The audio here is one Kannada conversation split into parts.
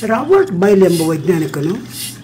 ರಾಬರ್ಟ್ ಬೈಲ್ ಎಂಬ ವೈಜ್ಞಾನಿಕನು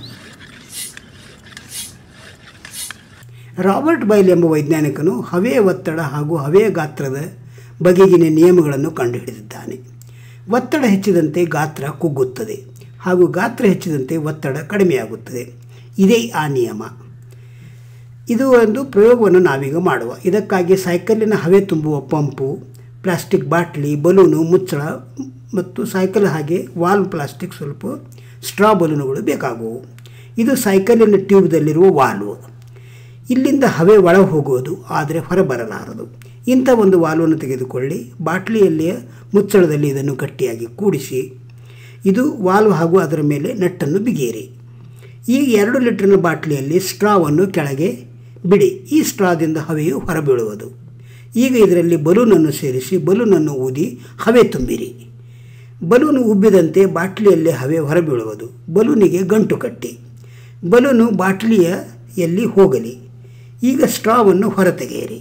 ರಾಬರ್ಟ್ ಬೈಲ್ ಎಂಬ ವೈಜ್ಞಾನಿಕನು ಹವೆಯ ಒತ್ತಡ ಹಾಗೂ ಹವೆಯ ಗಾತ್ರದ ಬಗೆಗಿನ ನಿಯಮಗಳನ್ನು ಕಂಡುಹಿಡಿದಿದ್ದಾನೆ ಒತ್ತಡ ಹೆಚ್ಚಿದಂತೆ ಗಾತ್ರ ಕುಗ್ಗುತ್ತದೆ ಹಾಗೂ ಗಾತ್ರ ಹೆಚ್ಚಿದಂತೆ ಒತ್ತಡ ಕಡಿಮೆಯಾಗುತ್ತದೆ ಇದೇ ಆ ನಿಯಮ ಇದು ಒಂದು ಪ್ರಯೋಗವನ್ನು ನಾವೀಗ ಮಾಡುವ ಇದಕ್ಕಾಗಿ ಸೈಕಲ್ಲಿನ ಹವೆ ತುಂಬುವ ಪಂಪು ಪ್ಲಾಸ್ಟಿಕ್ ಬಾಟ್ಲಿ ಬಲೂನು ಮುಚ್ಚಳ ಮತ್ತು ಸೈಕಲ್ ಹಾಗೆ ವಾಲ್ ಪ್ಲಾಸ್ಟಿಕ್ ಸ್ವಲ್ಪ ಸ್ಟ್ರಾ ಬಲೂನುಗಳು ಬೇಕಾಗುವು ಇದು ಸೈಕಲಿನ ಟ್ಯೂಬ್ದಲ್ಲಿರುವ ವಾಲ್ವ್ ಇಲ್ಲಿಂದ ಹವೆ ಒಳ ಹೋಗುವುದು ಆದರೆ ಹೊರಬರಲಾರದು ಇಂಥ ಒಂದು ವಾಲ್ವನ್ನು ತೆಗೆದುಕೊಳ್ಳಿ ಬಾಟ್ಲಿಯಲ್ಲಿಯ ಮುಚ್ಚಳದಲ್ಲಿ ಇದನ್ನು ಗಟ್ಟಿಯಾಗಿ ಕೂಡಿಸಿ ಇದು ವಾಲ್ವ್ ಹಾಗೂ ಅದರ ಮೇಲೆ ನಟ್ಟನ್ನು ಬಿಗಿಯಿರಿ ಈ ಎರಡು ಲೀಟರ್ನ ಬಾಟ್ಲಿಯಲ್ಲಿ ಸ್ಟ್ರಾವನ್ನು ಕೆಳಗೆ ಬಿಡಿ ಈ ಸ್ಟ್ರಾದಿಂದ ಹವೆಯು ಹೊರಬೀಳುವುದು ಈಗ ಇದರಲ್ಲಿ ಬಲೂನನ್ನು ಸೇರಿಸಿ ಬಲೂನನ್ನು ಊದಿ ಹವೆ ತುಂಬಿರಿ ಬಲೂನು ಉಬ್ಬಿದಂತೆ ಬಾಟ್ಲಿಯಲ್ಲಿ ಹವೆ ಹೊರಬೀಳುವುದು ಬಲೂನಿಗೆ ಗಂಟು ಕಟ್ಟಿ ಬಲೂನು ಬಾಟ್ಲಿಯ ಎಲ್ಲಿ ಹೋಗಲಿ ಈಗ ಸ್ಟ್ರಾವನ್ನು ಹೊರತೆಗೆಯಿರಿ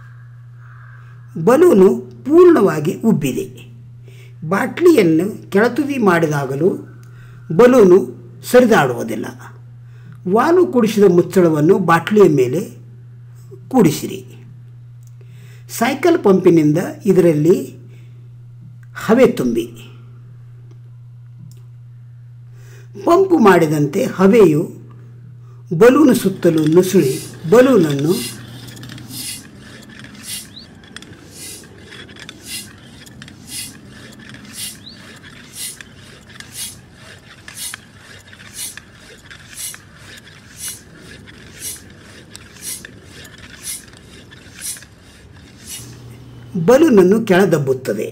ಬಲೂನು ಪೂರ್ಣವಾಗಿ ಉಬ್ಬಿದೆ ಬಾಟ್ಲಿಯನ್ನು ಕೆಳತುದಿ ಮಾಡಿದಾಗಲೂ ಬಲೂನು ಸರಿದಾಡುವುದಿಲ್ಲ ವಾಲು ಕುಡಿಸಿದ ಮುಚ್ಚಳವನ್ನು ಬಾಟ್ಲಿಯ ಮೇಲೆ ಕೂಡಿಸಿರಿ ಸೈಕಲ್ ಪಂಪಿನಿಂದ ಇದರಲ್ಲಿ ಹವೆ ತುಂಬಿ ಪಂಪು ಮಾಡಿದಂತೆ ಹವೆಯು ಬಲೂನು ಸುತ್ತಲೂ ನುಸುಳಿ ಬಲೂನನ್ನು ಬಲೂನನ್ನು ಕೆಳದಬ್ಬುತ್ತದೆ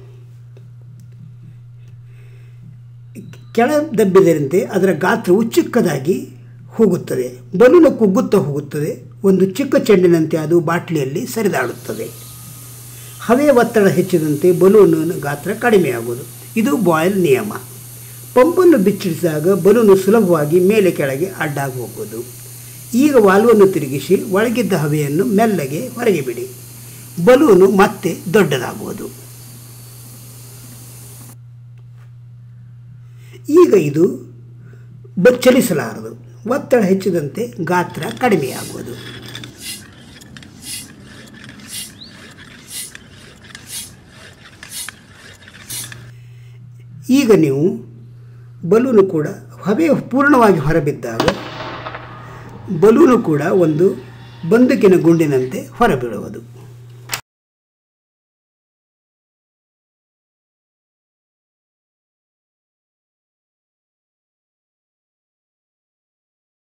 ಕೆಳ ದಬ್ಬಿದಂತೆ ಅದರ ಗಾತ್ರವು ಚಿಕ್ಕದಾಗಿ ಹೋಗುತ್ತದೆ ಬಲೂನು ಕುಗ್ಗುತ್ತಾ ಹೋಗುತ್ತದೆ ಒಂದು ಚಿಕ್ಕ ಚೆಂಡಿನಂತೆ ಅದು ಬಾಟ್ಲಿಯಲ್ಲಿ ಸರಿದಾಡುತ್ತದೆ ಹವೆಯ ಒತ್ತಡ ಹೆಚ್ಚಿದಂತೆ ಬಲೂನಿನ ಗಾತ್ರ ಕಡಿಮೆಯಾಗುವುದು ಇದು ಬಾಯ್ಲ್ ನಿಯಮ ಪಂಪನ್ನು ಬಿಚ್ಚಿಡಿಸಿದಾಗ ಬಲೂನು ಸುಲಭವಾಗಿ ಮೇಲೆ ಕೆಳಗೆ ಅಡ್ಡಾಗಿ ಹೋಗುವುದು ಈಗ ವಾಲ್ವನ್ನು ತಿರುಗಿಸಿ ಒಳಗಿದ್ದ ಹವೆಯನ್ನು ಮೆಲ್ಲಗೆ ಹೊರಗೆ ಬಿಡಿ ಬಲೂನು ಮತ್ತೆ ದೊಡ್ಡದಾಗುವುದು ಈಗ ಇದು ಬ ಚಲಿಸಲಾರದು ಒತ್ತಡ ಹೆಚ್ಚಿದಂತೆ ಗಾತ್ರ ಕಡಿಮೆಯಾಗುವುದು ಈಗ ನೀವು ಬಲೂನು ಕೂಡ ಹವೆ ಪೂರ್ಣವಾಗಿ ಹೊರಬಿದ್ದಾಗ ಬಲೂನು ಕೂಡ ಒಂದು ಬಂದೂಕಿನ ಗುಂಡಿನಂತೆ ಹೊರಬೀಳುವುದು